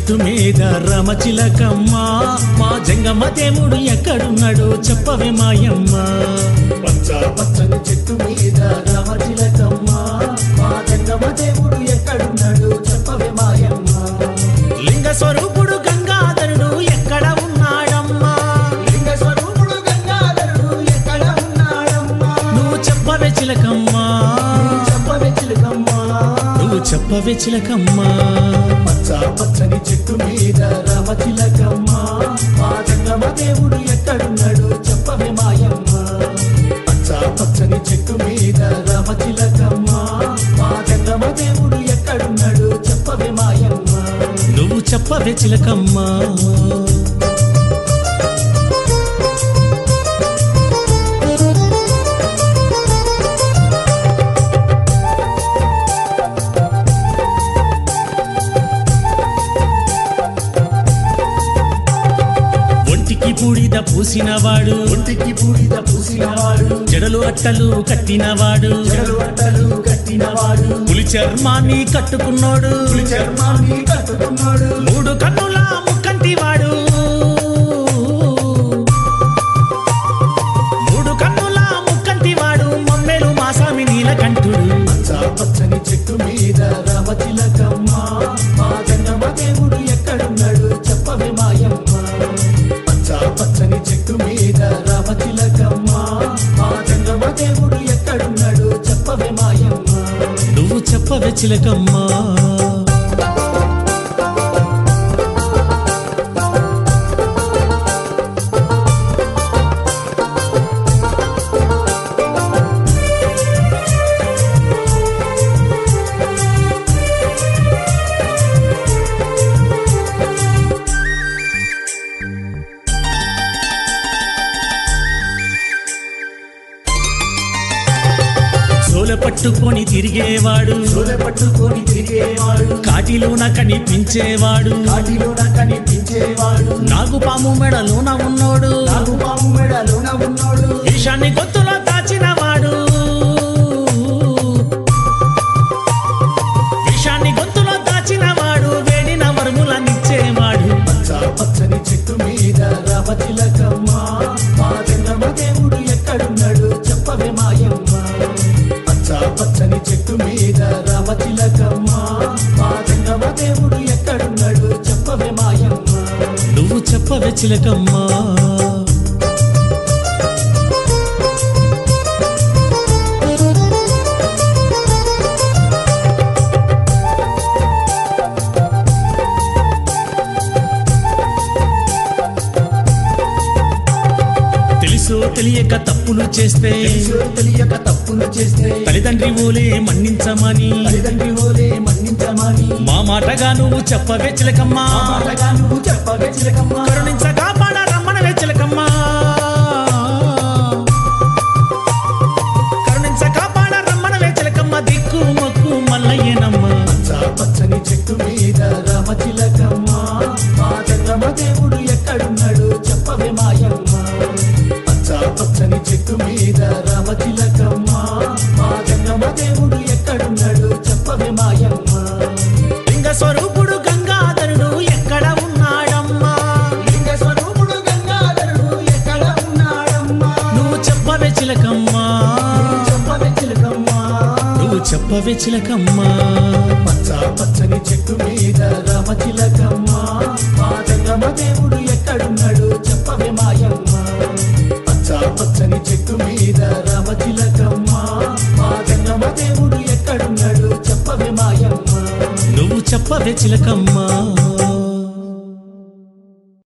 చెట్టు మీద రామచిలకమ్మ మా జంగమ్మ దేవుడు ఎక్కడున్నాడో చెప్పవే మాయమ్మ పచ్చ పచ్చని చెట్టు మీద రామచిలకమ్మ మా జంగమ దేవుడు ఎక్కడున్నాడు చెప్పవే మాయమ్మ లింగ స్వరూపుడు గంగాధరుడు ఎక్కడ ఉన్నాడమ్మా లింగ స్వరూపుడు గంగాధరుడు ఎక్కడ ఉన్నాడమ్మా నువ్వు చెప్పవే చిలకమ్మా చెప్పవే చిలకమ్మ నువ్వు చెప్పవే చిలకమ్మా పచ్చ పచ్చని చెట్టు మీద రామచిలకమ్మ మా జంగమ దేవుడు ఎక్కడున్నాడు చెప్పవే మాయమ్మ పచ్చ పచ్చని చెట్టు మీద రామచిలకమ్మ మా జంగమ దేవుడు ఎక్కడున్నాడు చెప్పవే మాయమ్మ నువ్వు చెప్పవే చిలకమ్మా ఒంటికి బూడిద పూసినవాడు ఒంటికి బూడిద పూసినవాడు జడలు అట్టలు కట్టినవాడు చెడు అట్టలు కట్టినవాడు పులి చర్మాన్ని కట్టుకున్నాడు పులి చర్మాన్ని కట్టుకున్నాడు మూడు కన్నుల ముక్కంటివాడు మూడు కన్నుల ముక్కంటివాడు మమ్మెలు మాసామి నీలకంఠుడు పచ్చ పచ్చని చెట్టు మీద రామచిలకమ్మ మా జంగమ దేవుడు ఎక్కడున్నాడు చెప్పవే మాయమ్మ పచ్చ పచ్చని చెట్టు మీద రామచిలకమ్మ మా జంగమ దేవుడు ఎక్కడున్నాడు చెప్పవే మాయమ్మ నువ్వు చెప్పవే చిలకమ్మా సోల పట్టుకొని తిరిగేవాడు సోలె పట్టుకొని తిరిగేవాడు కాటిలోన కనిపించేవాడు కాటిలోన కనిపించేవాడు నాగుపాము మెడలోన ఉన్నోడు నాగు పాము మెడలోన ఉన్నాడు విషాన్ని గొంతులో దాచినవాడు విషాన్ని గొంతులో దాచినవాడు వేడిన వరములనిచ్చేవాడు పచ్చ పచ్చని చెట్టు మీద రామచిలకమ్మ మా జంగమ దేవుడు ఎక్కడున్నాడు చెప్పవే మాయమ్మ పచ్చ పచ్చని చెట్టు మీద రామచిలకమ్మ మా జంగమ దేవుడు ఎక్కడున్నాడు చెప్పవే మాయమ్మ నువ్వు చెప్పవే చిలకమ్మా తెలుసో తెలియక తప్పులు చేస్తే తెలుసో తెలియక తప్పులు చేస్తే తల్లిదండ్రి ఓలే మన్నించమని తల్లిదండ్రి ఓలే మన్నించమని మా మాటగా నువ్వు చెప్పవే చిలకమ్మా ఆ మాటగా నువ్వు చెప్పవే చిలకమ్మ కరుణించగా పాడ రమ్మనవే చిలకమ్మా కరుణించగా పాడ రమ్మనవే చిలకమ్మ దిక్కు మొక్కు మల్లయ్యనమ్మ పచ్చ పచ్చని చెట్టు మీద రామచిలకమ్మ మా చంద్రమ దేవుడు ఎక్కడున్నాడు చెప్పవే మాయమ్మ పచ్చ పచ్చని చెట్టు మీద రామచిలకమ్మ మా చంద్రమ దేవుడు ఎక్కడున్నాడు చెప్పవే మాయమ్మ లింగ స్వరూపుడు గంగాధరుడు ఎక్కడ ఉన్నాడమ్మా లింగ స్వరూపుడు గంగాధరుడు ఎక్కడ ఉన్నాడమ్మా నువ్వు చెప్పవే చిలకమ్మా చెప్పవే చిలకమ్మ నువ్వు చెప్పవే చిలకమ్మా పచ్చ పచ్చని చెట్టు మీద రామచిలకమ్మ మా చంద్రమ దేవుడు ఎక్కడున్నాడు చెప్పవే మాయమ్మ పచ్చ పచ్చని చెట్టు మీద రామచిలకమ్మ మా చంద్రమ దేవుడు ఎక్కడున్నాడు చెప్పవే మాయమ్మ నువ్వు చెప్పవే చిలకమ్మా